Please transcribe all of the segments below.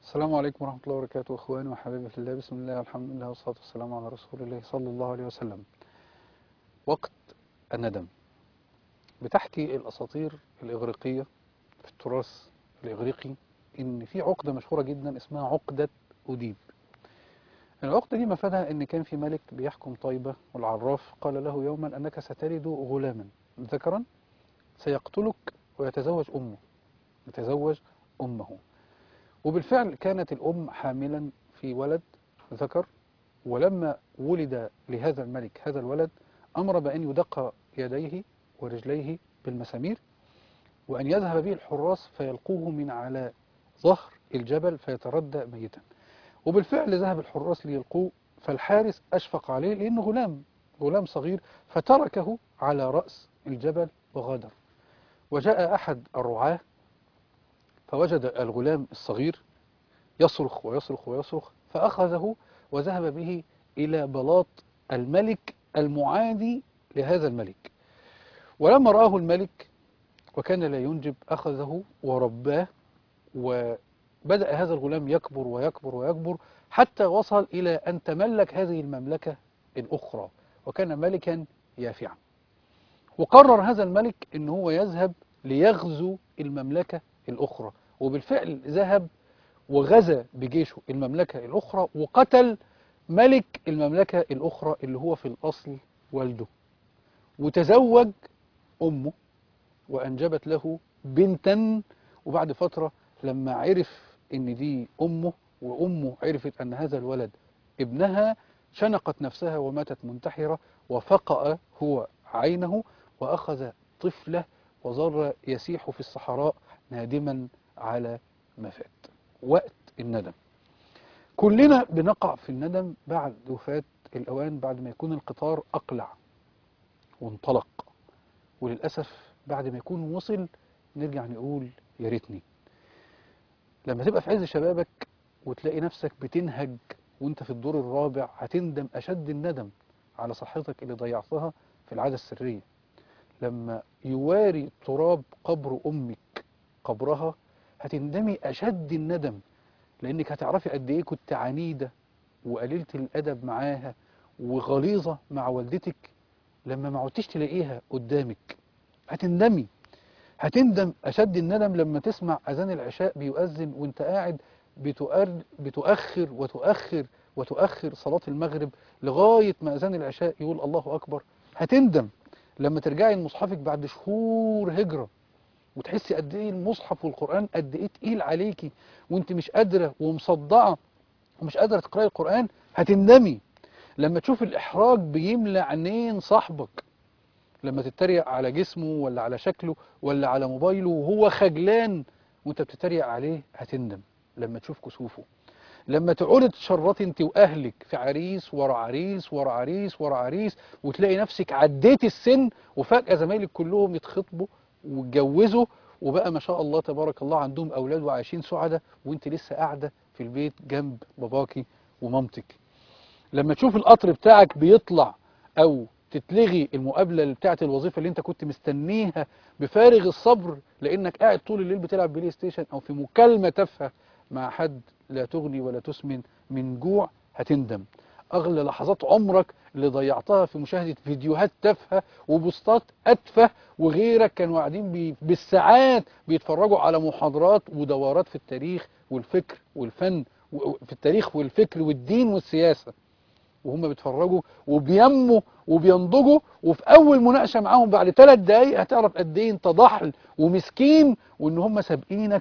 السلام عليكم ورحمة الله وبركاته إخواني وحبايبي في الله بسم الله والحمد لله والصلاة والسلام على رسول الله صلى الله عليه وسلم وقت الندم بتحكي الأساطير الإغريقية في التراث الإغريقي إن في عقدة مشهورة جدا اسمها عقدة أوديب العقدة دي مفادها إن كان في ملك بيحكم طيبة والعراف قال له يوما أنك ستلد غلاما ذكرا سيقتلك ويتزوج أمه يتزوج أمه وبالفعل كانت الأم حاملا في ولد ذكر ولما ولد لهذا الملك هذا الولد أمر بأن يدق يديه ورجليه بالمسامير وأن يذهب به الحراس فيلقوه من على ظهر الجبل فيتردى ميتا وبالفعل ذهب الحراس ليلقوه فالحارس أشفق عليه لأنه غلام غلام صغير فتركه على رأس الجبل وغادر وجاء أحد الرعاة فوجد الغلام الصغير يصرخ ويصرخ ويصرخ فأخذه وذهب به إلى بلاط الملك المعادي لهذا الملك ولما رآه الملك وكان لا ينجب أخذه ورباه وبدأ هذا الغلام يكبر ويكبر ويكبر حتى وصل إلى أن تملك هذه المملكة الأخرى وكان ملكا يافعا وقرر هذا الملك أنه هو يذهب ليغزو المملكة الأخرى وبالفعل ذهب وغزا بجيشه المملكة الأخرى وقتل ملك المملكة الأخرى اللي هو في الأصل والده وتزوج أمه وأنجبت له بنتا وبعد فترة لما عرف إن دي أمه وأمه عرفت أن هذا الولد ابنها شنقت نفسها وماتت منتحرة وفقأ هو عينه وأخذ طفله وظل يسيح في الصحراء نادما على ما فات وقت الندم كلنا بنقع في الندم بعد وفاة الأوان بعد ما يكون القطار أقلع وانطلق وللأسف بعد ما يكون وصل نرجع نقول يا ريتني لما تبقى في عز شبابك وتلاقي نفسك بتنهج وانت في الدور الرابع هتندم أشد الندم على صحتك اللي ضيعتها في العادة السرية لما يواري تراب قبر أمك قبرها هتندمي أشد الندم لأنك هتعرفي قد إيه كنت عنيدة وقليلة الأدب معاها وغليظة مع والدتك لما ما عدتش تلاقيها قدامك هتندمي هتندم أشد الندم لما تسمع أذان العشاء بيؤذن وانت قاعد بتؤر بتؤخر وتؤخر وتؤخر صلاة المغرب لغاية ما أذان العشاء يقول الله أكبر هتندم لما ترجعي لمصحفك بعد شهور هجرة وتحسي قد ايه المصحف والقرآن قد ايه تقيل عليكي وانت مش قادرة ومصدعة ومش قادرة تقرأي القرآن هتندمي لما تشوف الإحراج بيملى عينين صاحبك لما تتريق على جسمه ولا على شكله ولا على موبايله وهو خجلان وانت بتتريق عليه هتندم لما تشوف كسوفه لما تقعدي تشرطي انت واهلك في عريس ورا عريس ورا عريس ورا عريس وتلاقي نفسك عديتي السن وفجأة زمايلك كلهم يتخطبوا واتجوزوا وبقى ما شاء الله تبارك الله عندهم أولاد وعايشين سعداء وانت لسه قاعدة في البيت جنب باباكي ومامتك لما تشوف القطر بتاعك بيطلع أو تتلغي المقابلة بتاعت الوظيفة اللي انت كنت مستنيها بفارغ الصبر لأنك قاعد طول الليل بتلعب بلاي ستيشن أو في مكالمة تافهة مع حد لا تغني ولا تسمن من جوع هتندم أغلى لحظات عمرك اللي ضيعتها في مشاهدة فيديوهات تافهة وبوستات أتفه وغيرك كانوا قاعدين بي بالساعات بيتفرجوا على محاضرات ودورات في التاريخ والفكر والفن في التاريخ والفكر والدين والسياسة وهم بيتفرجوا وبينموا وبينضجوا وفي أول مناقشة معاهم بعد ثلاث دقايق هتعرف قد إيه أنت ضحل ومسكين وإن هم سابقينك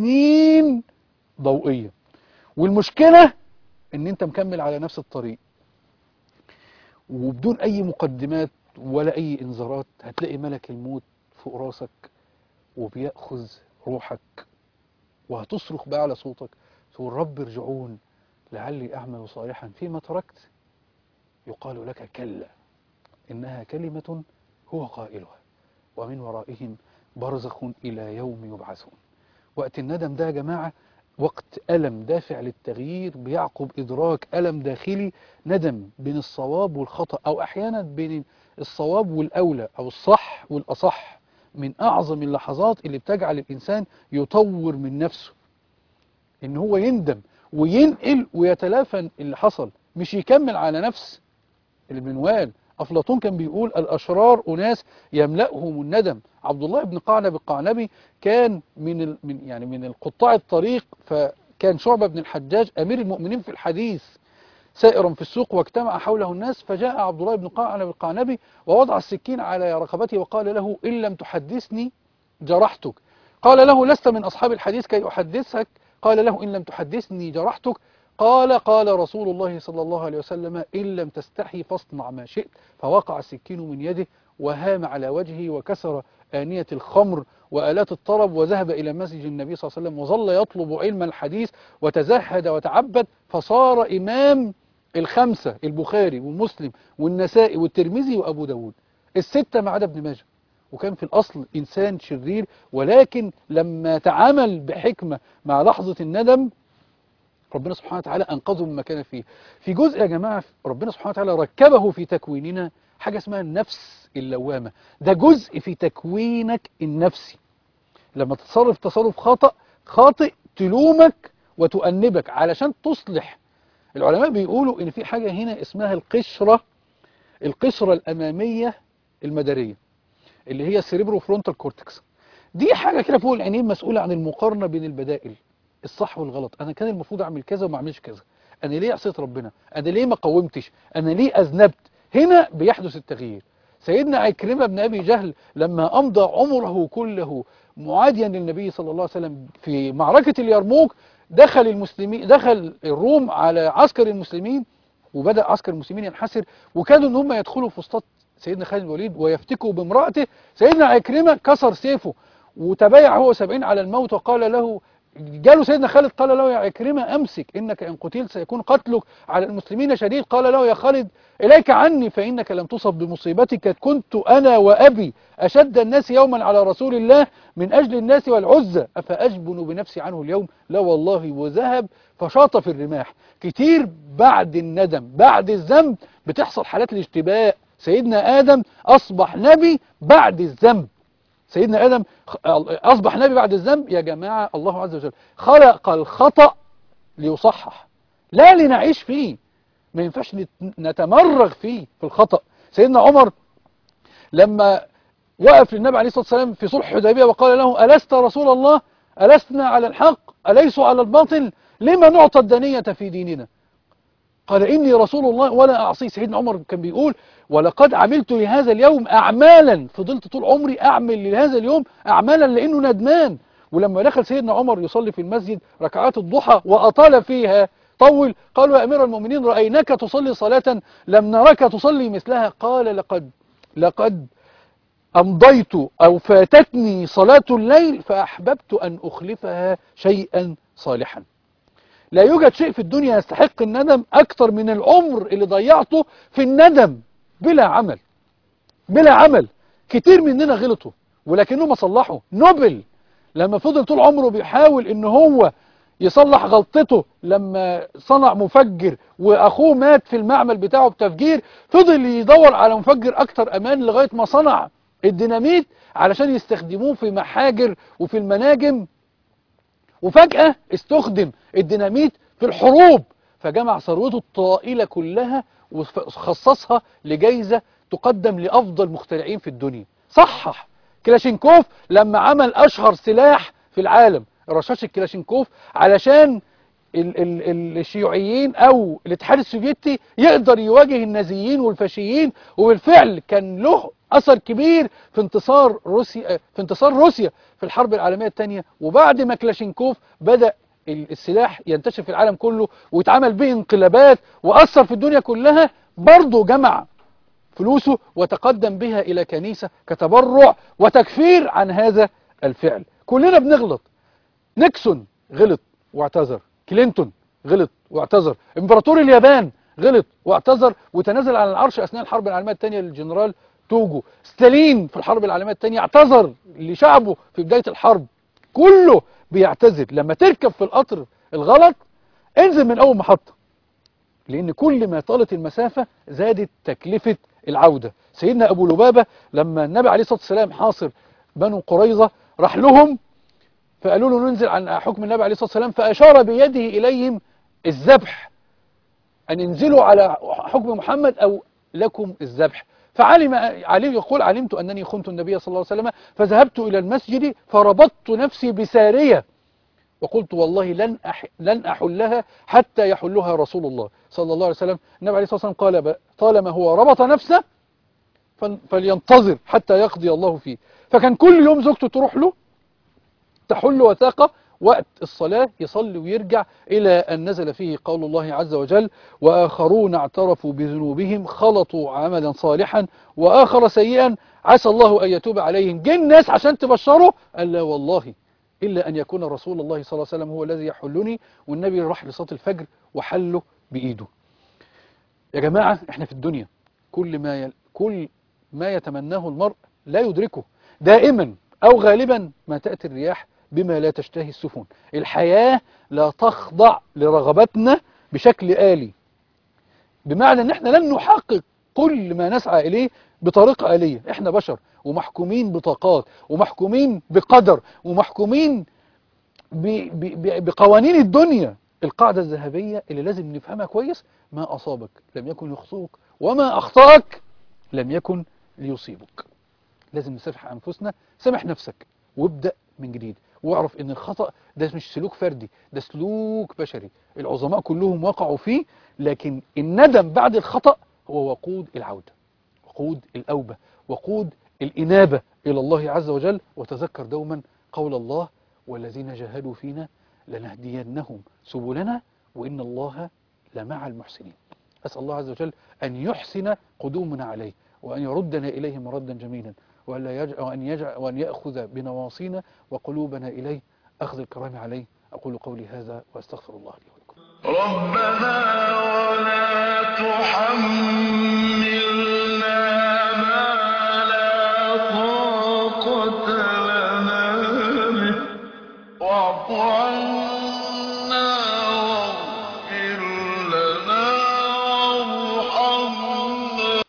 بسنين ضوئية والمشكلة إن أنت مكمل على نفس الطريق وبدون أي مقدمات ولا أي إنذارات هتلاقي ملك الموت فوق راسك وبيأخذ روحك وهتصرخ بأعلى صوتك تقول رب ارجعون لعلي أعمل صالحا فيما تركت يقال لك كلا إنها كلمة هو قائلها ومن ورائهم برزخ إلى يوم يبعثون وقت الندم ده يا جماعة وقت ألم دافع للتغيير بيعقب إدراك ألم داخلي ندم بين الصواب والخطأ أو أحيانا بين الصواب والأولى أو الصح والأصح من أعظم اللحظات اللي بتجعل الإنسان يطور من نفسه ان هو يندم وينقل ويتلافى اللي حصل مش يكمل على نفس المنوال أفلاطون كان بيقول الأشرار أناس يملأهم الندم عبد الله بن قعنب القعنبي كان من ال... من يعني من القطاع الطريق فكان شعبة بن الحجاج أمير المؤمنين في الحديث سائرا في السوق واجتمع حوله الناس فجاء عبد الله بن قعنب القعنبي ووضع السكين على رقبته وقال له إن لم تحدثني جرحتك قال له لست من أصحاب الحديث كي أحدثك قال له إن لم تحدثني جرحتك قال قال رسول الله صلى الله عليه وسلم إن لم تستحي فاصنع ما شئت فوقع السكين من يده وهام على وجهه وكسر آنية الخمر وآلات الطرب وذهب إلى مسجد النبي صلى الله عليه وسلم وظل يطلب علم الحديث وتزهد وتعبد فصار إمام الخمسة البخاري ومسلم والنسائي والترمذي وأبو داود الستة ما عدا ابن ماجه وكان في الأصل إنسان شرير ولكن لما تعامل بحكمة مع لحظة الندم ربنا سبحانه وتعالى أنقذه مما كان فيه في جزء يا جماعة ربنا سبحانه وتعالى ركبه في تكويننا حاجة اسمها النفس اللوامة ده جزء في تكوينك النفسي لما تتصرف تصرف خطأ خاطئ تلومك وتؤنبك علشان تصلح العلماء بيقولوا ان في حاجة هنا اسمها القشرة القشرة الأمامية المدارية اللي هي السيريبرو فرونتال كورتكس دي حاجة كده فوق العينين مسؤولة عن المقارنة بين البدائل الصح والغلط انا كان المفروض اعمل كذا وما اعملش كذا انا ليه عصيت ربنا انا ليه ما قومتش انا ليه اذنبت هنا بيحدث التغيير سيدنا عكرمة بن أبي جهل لما أمضى عمره كله معاديا للنبي صلى الله عليه وسلم في معركة اليرموك دخل المسلمين دخل الروم على عسكر المسلمين وبدأ عسكر المسلمين ينحسر وكادوا ان هم يدخلوا في وسط سيدنا خالد بن الوليد ويفتكوا بامرأته سيدنا عكرمة كسر سيفه وتبايع هو سبعين على الموت وقال له جاله سيدنا خالد قال له يا عكرمة أمسك إنك إن قتلت سيكون قتلك على المسلمين شديد قال له يا خالد إليك عني فإنك لم تصب بمصيبتك كنت أنا وأبي أشد الناس يوما على رسول الله من أجل الناس والعزة أفأجبن بنفسي عنه اليوم لا والله وذهب فشاط في الرماح كتير بعد الندم بعد الذنب بتحصل حالات الاشتباء سيدنا آدم أصبح نبي بعد الذنب سيدنا آدم أصبح نبي بعد الذنب يا جماعة الله عز وجل خلق الخطأ ليصحح لا لنعيش فيه ما ينفعش نتمرغ فيه في الخطأ سيدنا عمر لما وقف للنبي عليه الصلاة والسلام في صلح حديبية وقال له ألست رسول الله ألسنا على الحق أليسوا على الباطل لما نعطى الدنية في ديننا قال إني رسول الله ولا أعصي سيدنا عمر كان بيقول ولقد عملت لهذا اليوم أعمالا فضلت طول عمري أعمل لهذا اليوم أعمالا لأنه ندمان ولما دخل سيدنا عمر يصلي في المسجد ركعات الضحى وأطال فيها طول قالوا يا أمير المؤمنين رأيناك تصلي صلاة لم نرك تصلي مثلها قال لقد لقد أمضيت أو فاتتني صلاة الليل فأحببت أن أخلفها شيئا صالحا لا يوجد شيء في الدنيا يستحق الندم أكثر من العمر اللي ضيعته في الندم بلا عمل بلا عمل كتير مننا غلطوا ولكنهم صلحوا نوبل لما فضل طول عمره بيحاول ان هو يصلح غلطته لما صنع مفجر واخوه مات في المعمل بتاعه بتفجير فضل يدور على مفجر اكتر امان لغاية ما صنع الديناميت علشان يستخدموه في محاجر وفي المناجم وفجأة استخدم الديناميت في الحروب فجمع ثروته الطائلة كلها وخصصها لجائزة تقدم لأفضل مخترعين في الدنيا صحح كلاشينكوف لما عمل أشهر سلاح في العالم رشاش الكلاشينكوف علشان ال ال الشيوعيين أو الاتحاد السوفيتي يقدر يواجه النازيين والفاشيين وبالفعل كان له أثر كبير في انتصار روسيا في انتصار روسيا في الحرب العالمية الثانية وبعد ما كلاشينكوف بدأ السلاح ينتشر في العالم كله ويتعمل به انقلابات وأثر في الدنيا كلها برضه جمع فلوسه وتقدم بها إلى كنيسة كتبرع وتكفير عن هذا الفعل كلنا بنغلط نيكسون غلط واعتذر كلينتون غلط واعتذر امبراطور اليابان غلط واعتذر وتنازل عن العرش أثناء الحرب العالمية الثانية للجنرال توجو ستالين في الحرب العالمية الثانية اعتذر لشعبه في بداية الحرب كله بيعتذر لما تركب في القطر الغلط انزل من أول محطة لأن كل ما طالت المسافة زادت تكلفة العودة سيدنا أبو لبابة لما النبي عليه الصلاة والسلام حاصر بنو قريظة راح لهم فقالوا له ننزل عن حكم النبي عليه الصلاة والسلام فأشار بيده إليهم الذبح أن انزلوا على حكم محمد أو لكم الذبح فعلم علي يقول علمت أنني خنت النبي صلى الله عليه وسلم فذهبت إلى المسجد فربطت نفسي بسارية وقلت والله لن أح لن أحلها حتى يحلها رسول الله صلى الله عليه وسلم النبي عليه الصلاة والسلام قال ب- طالما هو ربط نفسه فل- فلينتظر حتى يقضي الله فيه فكان كل يوم زوجته تروح له تحل وثاقة وقت الصلاة يصلي ويرجع إلى أن نزل فيه قول الله عز وجل وآخرون اعترفوا بذنوبهم خلطوا عملا صالحا وآخر سيئا عسى الله أن يتوب عليهم جه الناس عشان تبشره قال لا والله إلا أن يكون رسول الله صلى الله عليه وسلم هو الذي يحلني والنبي راح لصلاة الفجر وحله بإيده يا جماعة احنا في الدنيا كل ما يل... كل ما يتمناه المرء لا يدركه دائما أو غالبا ما تأتي الرياح بما لا تشتهي السفن الحياة لا تخضع لرغبتنا بشكل آلي بمعنى ان احنا لن نحقق كل ما نسعى إليه بطريقة آلية احنا بشر ومحكومين بطاقات ومحكومين بقدر ومحكومين ب... ب... ب... بقوانين الدنيا القاعدة الذهبية اللي لازم نفهمها كويس ما أصابك لم يكن يخطئك وما أخطأك لم يكن ليصيبك لازم نسامح أنفسنا سامح نفسك وابدأ من جديد واعرف ان الخطأ ده مش سلوك فردي ده سلوك بشري العظماء كلهم وقعوا فيه لكن الندم بعد الخطأ هو وقود العودة وقود الأوبة وقود الإنابة إلى الله عز وجل وتذكر دوما قول الله والذين جاهدوا فينا لنهدينهم سبلنا وإن الله لمع المحسنين أسأل الله عز وجل أن يحسن قدومنا عليه وأن يردنا إليه مردا جميلا وأن, يجعل وأن, يجعل وأن يأخذ بنواصينا وقلوبنا إليه أخذ الكرام عليه أقول قولي هذا وأستغفر الله لي ولكم ربنا ولا تحملنا ما لا طاقة